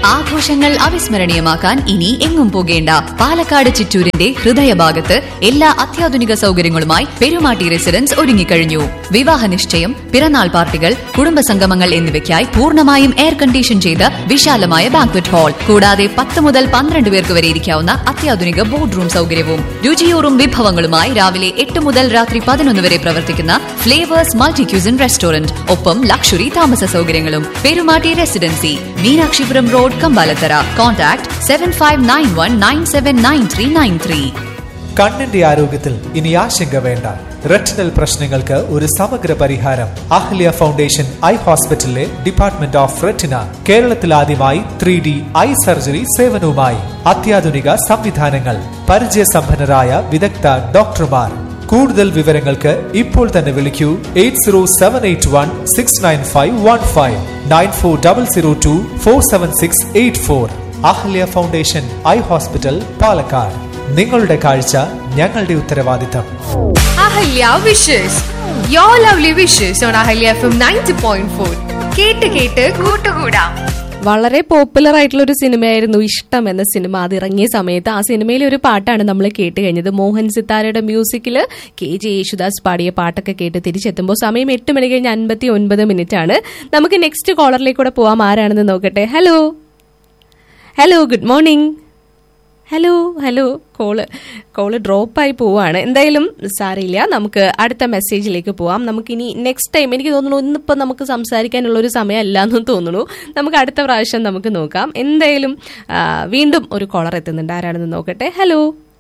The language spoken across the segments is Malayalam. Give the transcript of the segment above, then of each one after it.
ആഘോഷങ്ങൾ അവിസ്മരണീയമാക്കാൻ ഇനി എങ്ങും പോകേണ്ട പാലക്കാട് ചിറ്റൂരിന്റെ ഹൃദയഭാഗത്ത് എല്ലാ അത്യാധുനിക സൗകര്യങ്ങളുമായി പെരുമാട്ടി റെസിഡൻസ് ഒരുങ്ങിക്കഴിഞ്ഞു വിവാഹ നിശ്ചയം പിറന്നാൾ പാർട്ടികൾ കുടുംബസംഗമങ്ങൾ എന്നിവയ്ക്കായി പൂർണ്ണമായും എയർ കണ്ടീഷൻ ചെയ്ത വിശാലമായ ബാങ്ക്വറ്റ് ഹാൾ കൂടാതെ പത്ത് മുതൽ പന്ത്രണ്ട് പേർക്ക് വരെ ഇരിക്കാവുന്ന അത്യാധുനിക ബോർഡ് റൂം സൗകര്യവും രുചിയൂറും വിഭവങ്ങളുമായി രാവിലെ എട്ട് മുതൽ രാത്രി പതിനൊന്ന് വരെ പ്രവർത്തിക്കുന്ന ഫ്ലേവേഴ്സ് മൾട്ടി ക്യൂസിൻ റെസ്റ്റോറന്റ് ഒപ്പം ലക്ഷറി താമസ സൗകര്യങ്ങളും Perumatti Residency Meenakshipuram road Kambalathara contact seven five nine one nine seven nine three nine three കണ്ണിന്റെ ആരോഗ്യത്തിൽ ഇനി ആശങ്ക വേണ്ട റെറ്റിനൽ പ്രശ്നങ്ങൾക്ക് ഒരു സമഗ്ര പരിഹാരം അഹ്ലിയ ഫൗണ്ടേഷൻ ഐ ഹോസ്പിറ്റലിലെ ഡിപ്പാർട്ട്മെന്റ് ഓഫ് റെറ്റിന കേരളത്തിൽ ആദ്യമായി ത്രീ ഡി ഐ സർജറി സേവനവുമായി അത്യാധുനിക സംവിധാനങ്ങൾ പരിചയസമ്പന്നരായ വിദഗ്ധ ഡോക്ടർമാർ കൂടുതൽ വിവരങ്ങൾക്ക് ഇപ്പോൾ തന്നെ വിളിക്കൂ eight zero seven eight one six nine five one five nine four double zero two four seven six eight four Ahalia Foundation eye hospital Palakkad നിങ്ങളുടെ കാഴ്ച ഞങ്ങളുടെ ഉത്തരവാദിത്തം Ahalia wishes your lovely wishes on Ahalia F M ninety point four കേട്ട് കേട്ട് കൂട്ടുകൂടാം വളരെ പോപ്പുലർ ആയിട്ടുള്ള ഒരു സിനിമയായിരുന്നു ഇഷ്ടം എന്ന സിനിമ അത് ഇറങ്ങിയ സമയത്ത് ആ സിനിമയിലെ ഒരു പാട്ടാണ് നമ്മൾ കേട്ട് കഴിഞ്ഞത് മോഹൻ സിത്താരയുടെ മ്യൂസിക്കിൽ കെ ജെ യേശുദാസ് പാടിയ പാട്ടൊക്കെ കേട്ട് തിരിച്ചെത്തുമ്പോൾ സമയം എട്ട് മണി കഴിഞ്ഞ് അൻപത്തി ഒൻപത് മിനിറ്റ് ആണ് നമുക്ക് നെക്സ്റ്റ് കോളറിലേക്ക് കൂടെ പോവാം ആരാണെന്ന് നോക്കട്ടെ hello hello good morning hello hello call call ഡ്രോപ്പായി പോവാണ് എന്തായാലും സാരമില്ല നമുക്ക് അടുത്ത മെസ്സേജിലേക്ക് പോവാം നമുക്കിനി നെക്സ്റ്റ് ടൈം എനിക്ക് തോന്നുന്നു ഇന്നിപ്പോൾ നമുക്ക് സംസാരിക്കാനുള്ള ഒരു സമയമല്ല എന്ന് തോന്നുന്നു നമുക്ക് അടുത്ത പ്രാവശ്യം നമുക്ക് നോക്കാം എന്തായാലും ആ, വീണ്ടും ഒരു കോളർ എത്തുന്നുണ്ട് ആരാണെന്ന് നോക്കട്ടെ hello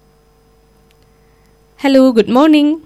hello good morning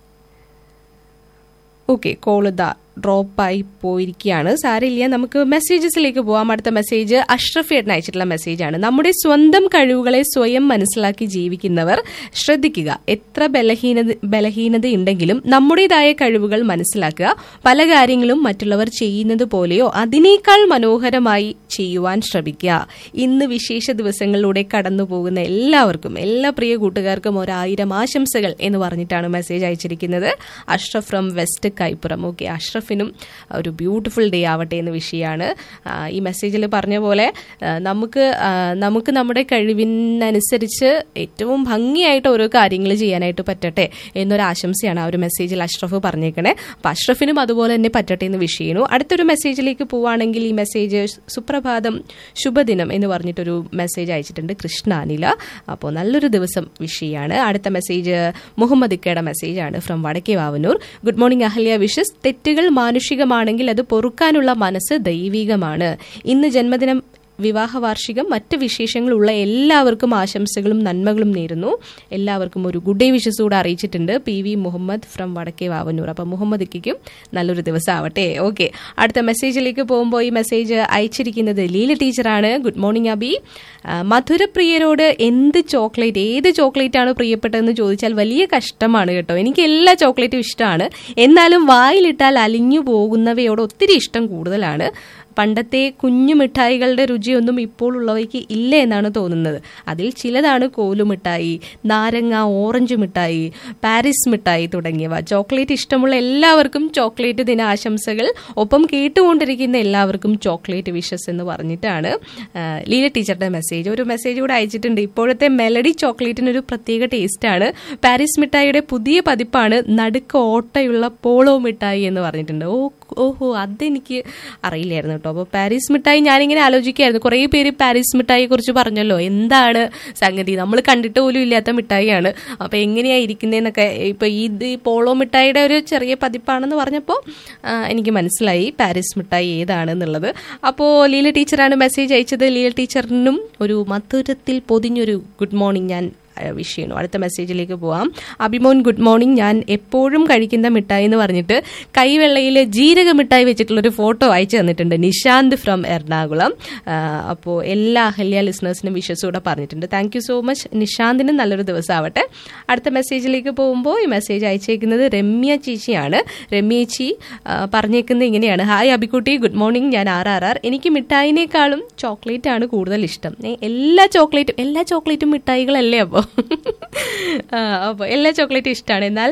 okay call ദാ ഡ്രോപ്പായി പോയിരിക്കുകയാണ് സാരമില്ല നമുക്ക് മെസ്സേജസിലേക്ക് പോവാം അടുത്ത മെസ്സേജ് അഷ്റഫ് ഏട്ടൻ അയച്ചിട്ടുള്ള മെസ്സേജാണ് നമ്മുടെ സ്വന്തം കഴിവുകളെ സ്വയം മനസ്സിലാക്കി ജീവിക്കുന്നവർ ശ്രദ്ധിക്കുക എത്ര ബലഹീനത ബലഹീനതയുണ്ടെങ്കിലും നമ്മുടേതായ കഴിവുകൾ മനസ്സിലാക്കുക പല കാര്യങ്ങളും മറ്റുള്ളവർ ചെയ്യുന്നത് പോലെയോ അതിനേക്കാൾ മനോഹരമായി ചെയ്യുവാൻ ശ്രമിക്കുക ഇന്ന് വിശേഷ ദിവസങ്ങളിലൂടെ കടന്നു പോകുന്ന എല്ലാവർക്കും എല്ലാ പ്രിയ കൂട്ടുകാർക്കും ഒരായിരം ആശംസകൾ എന്ന് പറഞ്ഞിട്ടാണ് മെസ്സേജ് അയച്ചിരിക്കുന്നത് Ashraf from West Kaippuram okay അഷ്റഫിനും ഒരു ബ്യൂട്ടിഫുൾ ഡേ ആവട്ടെ എന്ന് വിഷയമാണ് ആ, ഈ മെസ്സേജിൽ പറഞ്ഞ പോലെ ആ, നമുക്ക് ആ, നമുക്ക് നമ്മുടെ കഴിവിനനുസരിച്ച് ഏറ്റവും ഭംഗിയായിട്ട് ഓരോ കാര്യങ്ങൾ ചെയ്യാനായിട്ട് പറ്റട്ടെ എന്നൊരു ആശംസയാണ് ആ ഒരു മെസ്സേജിൽ അഷ്റഫ് പറഞ്ഞേക്കണേ അപ്പം അഷ്റഫിനും അതുപോലെ തന്നെ പറ്റട്ടെ എന്ന് വിഷയണു അടുത്തൊരു മെസ്സേജിലേക്ക് പോവുകയാണെങ്കിൽ ഈ മെസ്സേജ് സുപ്രഭാതം ശുഭദിനം എന്ന് പറഞ്ഞിട്ടൊരു മെസ്സേജ് അയച്ചിട്ടുണ്ട് കൃഷ്ണ അനില അപ്പോൾ നല്ലൊരു ദിവസം വിഷയമാണ് അടുത്ത മെസ്സേജ് മുഹമ്മദ് ഇക്കയുടെ മെസ്സേജാണ് ഫ്രം വടക്കേ Vavanoor good morning Ahalia wishes തെറ്റുകൾ മാനുഷികമാണെങ്കിൽ അത് പൊറുക്കാനുള്ള മനസ്സ് ദൈവികമാണ് ഇന്ന് ജന്മദിനം വിവാഹ വാർഷികം മറ്റ് വിശേഷങ്ങളുള്ള എല്ലാവർക്കും ആശംസകളും നന്മകളും നേരുന്നു എല്ലാവർക്കും ഒരു ഗുഡ് ഡേ വിഷസ് കൂടെ അറിയിച്ചിട്ടുണ്ട് പി വി മുഹമ്മദ് ഫ്രം വടക്കേ വാവന്നൂർ അപ്പം മുഹമ്മദ് ഇക്കും നല്ലൊരു ദിവസം ആവട്ടെ ഓക്കെ അടുത്ത മെസ്സേജിലേക്ക് പോകുമ്പോൾ ഈ മെസ്സേജ് അയച്ചിരിക്കുന്നത് ലീല ടീച്ചറാണ് ഗുഡ് മോർണിംഗ് അബി ആ, മധുരപ്രിയരോട് എന്ത് ചോക്ലേറ്റ് ഏത് ചോക്ലേറ്റ് ആണ് പ്രിയപ്പെട്ടതെന്ന് ചോദിച്ചാൽ വലിയ കഷ്ടമാണ് കേട്ടോ എനിക്ക് എല്ലാ ചോക്ലേറ്റും ഇഷ്ടമാണ് എന്നാലും വായിലിട്ടാൽ അലിഞ്ഞു പോകുന്നവയോട് ഒത്തിരി ഇഷ്ടം കൂടുതലാണ് പണ്ടത്തെ കുഞ്ഞു മിഠായികളുടെ രുചിയൊന്നും ഇപ്പോൾ ഉള്ളവയ്ക്ക് ഇല്ല എന്നാണ് തോന്നുന്നത് അതിൽ ചിലതാണ് കോലുമിഠായി നാരങ്ങ ഓറഞ്ച് മിഠായി പാരീസ് മിഠായി തുടങ്ങിയവ ചോക്ലേറ്റ് ഇഷ്ടമുള്ള എല്ലാവർക്കും ചോക്ലേറ്റ് ദിന ആശംസകൾ ഒപ്പം കേട്ടുകൊണ്ടിരിക്കുന്ന എല്ലാവർക്കും ചോക്ലേറ്റ് വിഷസ് എന്ന് പറഞ്ഞിട്ടാണ് ആ, ലീല ടീച്ചറുടെ മെസ്സേജ് ഒരു മെസ്സേജ് കൂടെ അയച്ചിട്ടുണ്ട് ഇപ്പോഴത്തെ മെലഡി ചോക്ലേറ്റിന് ഒരു പ്രത്യേക ടേസ്റ്റാണ് പാരീസ് മിഠായിയുടെ പുതിയ പതിപ്പാണ് നടുക്ക് ഓട്ടയുള്ള പോളോ മിഠായി എന്ന് പറഞ്ഞിട്ടുണ്ട് ഓ ഓഹോ അതെനിക്ക് അറിയില്ലായിരുന്നു കേട്ടോ അപ്പോൾ പാരീസ് മിഠായി ഞാനിങ്ങനെ ആലോചിക്കുകയായിരുന്നു കുറേ പേര് പാരീസ് മിഠായിയെ കുറിച്ച് പറഞ്ഞല്ലോ എന്താണ് സംഗതി നമ്മൾ കണ്ടിട്ട് പോലും ഇല്ലാത്ത മിഠായിയാണ് അപ്പോൾ എങ്ങനെയാണ് ഇരിക്കുന്നതെന്നൊക്കെ ഇപ്പോൾ ഇത് ഈ പോളോ മിഠായിയുടെ ഒരു ചെറിയ പതിപ്പാണെന്ന് പറഞ്ഞപ്പോൾ ആ, എനിക്ക് മനസ്സിലായി പാരീസ് മിഠായി ഏതാണെന്നുള്ളത് അപ്പോൾ ലീല ടീച്ചറാണ് മെസ്സേജ് അയച്ചത് ലീല ടീച്ചറിനും ഒരു മധുരത്തിൽ പൊതിഞ്ഞൊരു ഗുഡ് മോർണിംഗ് ഞാൻ വിഷ് ചെയ്യണു അടുത്ത മെസ്സേജിലേക്ക് പോവാം അഭിമോൻ ഗുഡ് മോർണിംഗ് ഞാൻ എപ്പോഴും കഴിക്കുന്ന മിഠായി എന്ന് പറഞ്ഞിട്ട് കൈവെള്ളയിൽ ജീരക മിഠായി വെച്ചിട്ടുള്ളൊരു ഫോട്ടോ അയച്ചു തന്നിട്ടുണ്ട് നിശാന്ത് ഫ്രം എറണാകുളം അപ്പോൾ എല്ലാ അഹല്യ ലിസണേഴ്സിനും വിഷസ് കൂടെ പറഞ്ഞിട്ടുണ്ട് താങ്ക് യു സോ മച്ച് നിശാന്തിനും നല്ലൊരു ദിവസം ആവട്ടെ അടുത്ത മെസ്സേജിലേക്ക് പോകുമ്പോൾ ഈ മെസ്സേജ് അയച്ചേക്കുന്നത് രമ്യ ചേച്ചിയാണ് രമ്യേച്ചി ആ, പറഞ്ഞേക്കുന്നത് ഇങ്ങനെയാണ് ഹായ് അബിക്കുട്ടി ഗുഡ് മോർണിംഗ് ഞാൻ ആർ ആർ ആർ എനിക്ക് മിഠായിനേക്കാളും ചോക്ലേറ്റ് ആണ് കൂടുതൽ ഇഷ്ടം ഏ, എല്ലാ ചോക്ലേറ്റും എല്ലാ ചോക്ലേറ്റും മിഠായികളല്ലേ അപ്പോൾ അപ്പോൾ എല്ലാ ചോക്ലേറ്റും ഇഷ്ടമാണ് എന്നാൽ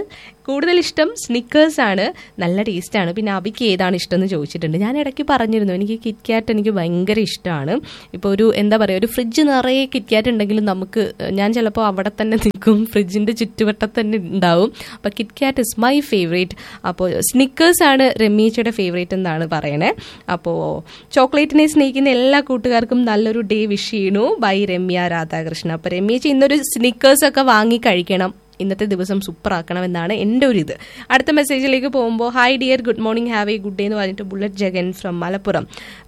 കൂടുതൽ ഇഷ്ടം സ്നിക്കേഴ്സ് ആണ് നല്ല ടേസ്റ്റ് ആണ് പിന്നെ അബിക്ക് ഏതാണ് ഇഷ്ടം എന്ന് ചോദിച്ചിട്ടുണ്ട് ഞാൻ ഇടയ്ക്ക് പറഞ്ഞിരുന്നു എനിക്ക് കിറ്റ്കാറ്റ് എനിക്ക് ഭയങ്കര ഇഷ്ടമാണ് ഇപ്പോൾ ഒരു എന്താ പറയുക ഒരു ഫ്രിഡ്ജ് നിറയെ കിറ്റ്കാറ്റ് ഉണ്ടെങ്കിലും നമുക്ക് ഞാൻ ചിലപ്പോൾ അവിടെ തന്നെ നിൽക്കും ഫ്രിഡ്ജിന്റെ ചുറ്റുവട്ടത്ത് തന്നെ ഉണ്ടാവും അപ്പോൾ കിറ്റ്കാറ്റ് ഇസ് മൈ ഫേവറേറ്റ് അപ്പോൾ സ്നിക്കേഴ്സ് ആണ് രമീച്ചയുടെ ഫേവറേറ്റ് എന്നാണ് പറയണേ അപ്പോൾ ചോക്ലേറ്റിനെ സ്നേഹിക്കുന്ന എല്ലാ കൂട്ടുകാർക്കും നല്ലൊരു ഡേ വിഷ് ചെയ്യണു ബൈ രമ്യ രാധാകൃഷ്ണൻ അപ്പോൾ രമീച്ച ഇന്നൊരു സ്നിക്കേഴ്സ് ഒക്കെ വാങ്ങി കഴിക്കണം ഇന്നത്തെ ദിവസം സൂപ്പർ ആക്കണം എന്നാണ് എൻ്റെ ഒരു ഇത് അടുത്ത മെസ്സേജിലേക്ക് പോകുമ്പോൾ hi dear good morning have a good day എന്ന് പറഞ്ഞിട്ട് Bullet Jagan from Malappuram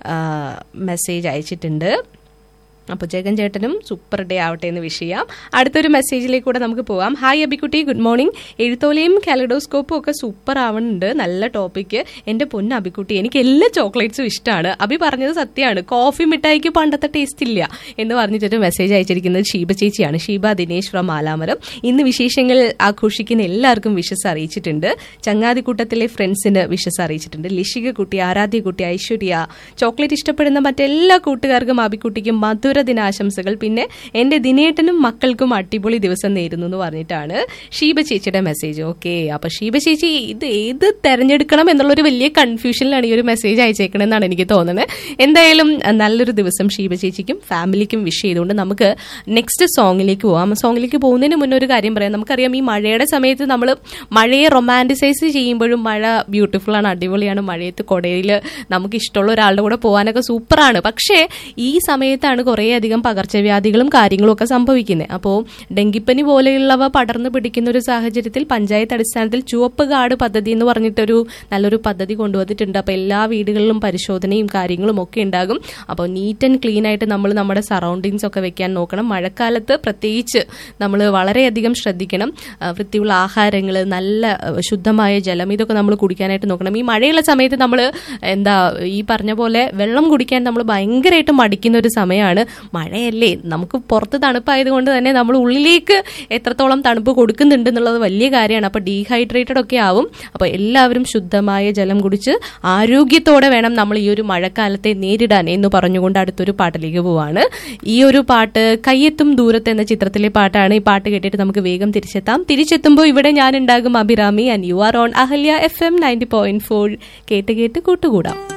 message അയച്ചിട്ടുണ്ട് അപ്പോൾ ജഗൻ ചേട്ടനും സൂപ്പർ ഡേ ആവട്ടെ എന്ന് വിഷ് ചെയ്യാം അടുത്തൊരു മെസ്സേജിലേക്ക് കൂടെ നമുക്ക് പോവാം ഹായ് അബിക്കുട്ടി ഗുഡ് മോർണിംഗ് എഴുത്തോലയും കാലഡോസ്കോപ്പും ഒക്കെ സൂപ്പർ ആവുന്നുണ്ട് നല്ല ടോപ്പിക്ക് എൻ്റെ പൊന്ന് അബിക്കുട്ടി എനിക്ക് എല്ലാ ചോക്ലേറ്റ്സും ഇഷ്ടമാണ് അബി പറഞ്ഞത് സത്യമാണ് കോഫി മിഠായിക്ക് പണ്ടത്തെ ടേസ്റ്റ് ഇല്ല എന്ന് പറഞ്ഞിട്ടൊരു മെസ്സേജ് അയച്ചിരിക്കുന്നത് ഷീബ ചേച്ചിയാണ് ഷീബ ദിനേശ് ഫ്രം ആലാമരം ഇന്ന് വിശേഷങ്ങൾ ആഘോഷിക്കുന്ന എല്ലാവർക്കും വിഷസ് അറിയിച്ചിട്ടുണ്ട് ചങ്ങാതിക്കൂട്ടത്തിലെ ഫ്രണ്ട്സിന് വിഷസ് അറിയിച്ചിട്ടുണ്ട് ലിഷിക കുട്ടി ആരാധ്യ കുട്ടി ഐശ്വര്യ ചോക്ലേറ്റ് ഇഷ്ടപ്പെടുന്ന മറ്റെല്ലാ കൂട്ടുകാർക്കും അബിക്കുട്ടിക്കും മധുര ദിനാശംസകൾ പിന്നെ എന്റെ ദിനേട്ടനും മക്കൾക്കും അടിപൊളി ദിവസം നേരുന്നു എന്ന് പറഞ്ഞിട്ടാണ് ഷീബ ചേച്ചിയുടെ മെസ്സേജ് ഓക്കെ അപ്പൊ ഷീബ ചേച്ചി ഇത് ഏത് തെരഞ്ഞെടുക്കണം എന്നുള്ളൊരു വലിയ കൺഫ്യൂഷനിലാണ് ഈ ഒരു മെസ്സേജ് അയച്ചേക്കണമെന്നാണ് എനിക്ക് തോന്നുന്നത് എന്തായാലും അഹ്, നല്ലൊരു ദിവസം ഷീബ ചേച്ചിക്കും ഫാമിലിക്കും വിഷ് ചെയ്തുകൊണ്ട് നമുക്ക് നെക്സ്റ്റ് സോങ്ങിലേക്ക് പോവാം സോങ്ങിലേക്ക് പോകുന്നതിന് മുന്നേ ഒരു കാര്യം പറയാം നമുക്കറിയാം ഈ മഴയുടെ സമയത്ത് നമ്മൾ മഴയെ റൊമാൻറ്റിസൈസ് ചെയ്യുമ്പോഴും മഴ ബ്യൂട്ടിഫുൾ ആണ് അടിപൊളിയാണ് മഴയത്ത് കൊടയിൽ നമുക്ക് ഇഷ്ടമുള്ള ഒരാളുടെ കൂടെ പോകാനൊക്കെ സൂപ്പറാണ് പക്ഷേ ഈ സമയത്താണ് കുറേയധികം പകർച്ചവ്യാധികളും കാര്യങ്ങളും ഒക്കെ സംഭവിക്കുന്നത് അപ്പോൾ ഡെങ്കിപ്പനി പോലെയുള്ളവ പടർന്നു പിടിക്കുന്ന ഒരു സാഹചര്യത്തിൽ പഞ്ചായത്ത് അടിസ്ഥാനത്തിൽ ചുവപ്പ് കാർഡ് പദ്ധതി എന്ന് പറഞ്ഞിട്ടൊരു നല്ലൊരു പദ്ധതി കൊണ്ടുവന്നിട്ടുണ്ട് അപ്പോൾ എല്ലാ വീടുകളിലും പരിശോധനയും കാര്യങ്ങളും ഒക്കെ ഉണ്ടാകും അപ്പോൾ നീറ്റ് ആൻഡ് ക്ലീൻ ആയിട്ട് നമ്മൾ നമ്മുടെ സറൗണ്ടിങ്സ് ഒക്കെ വെക്കാൻ നോക്കണം മഴക്കാലത്ത് പ്രത്യേകിച്ച് നമ്മൾ വളരെയധികം ശ്രദ്ധിക്കണം ആ, വൃത്തിയുള്ള ആഹാരങ്ങൾ നല്ല ആ, ശുദ്ധമായ ജലം ഇതൊക്കെ നമ്മൾ കുടിക്കാനായിട്ട് നോക്കണം ഈ മഴയുള്ള സമയത്ത് നമ്മൾ എന്താ ഈ പറഞ്ഞ പോലെ വെള്ളം കുടിക്കാൻ നമ്മൾ ഭയങ്കരമായിട്ട് മടിക്കുന്ന ഒരു സമയമാണ് മഴയല്ലേ നമുക്ക് പുറത്ത് തണുപ്പായതുകൊണ്ട് തന്നെ നമ്മൾ ഉള്ളിലേക്ക് എത്രത്തോളം തണുപ്പ് കൊടുക്കുന്നുണ്ട് എന്നുള്ളത് വലിയ കാര്യമാണ് അപ്പോൾ ഡീഹൈഡ്രേറ്റഡ് ഒക്കെ ആവും അപ്പോൾ എല്ലാവരും ശുദ്ധമായ ജലം കുടിച്ച് ആരോഗ്യത്തോടെ വേണം നമ്മൾ ഈ ഒരു മഴക്കാലത്തെ നേരിടാൻ എന്ന് പറഞ്ഞുകൊണ്ട് അടുത്തൊരു പാട്ടിലേക്ക് പോവാണ് ഈ ഒരു പാട്ട് കയ്യെത്തും ദൂരത്ത് എന്ന ചിത്രത്തിലെ പാട്ടാണ് ഈ പാട്ട് കേട്ടിട്ട് നമുക്ക് വേഗം തിരിച്ചെത്താം തിരിച്ചെത്തുമ്പോൾ ഇവിടെ ഞാൻ ഉണ്ടാകും Abhirami and you are on Ahalia F M ninety point four കേട്ട് കേട്ട് കൂട്ടുകൂടാം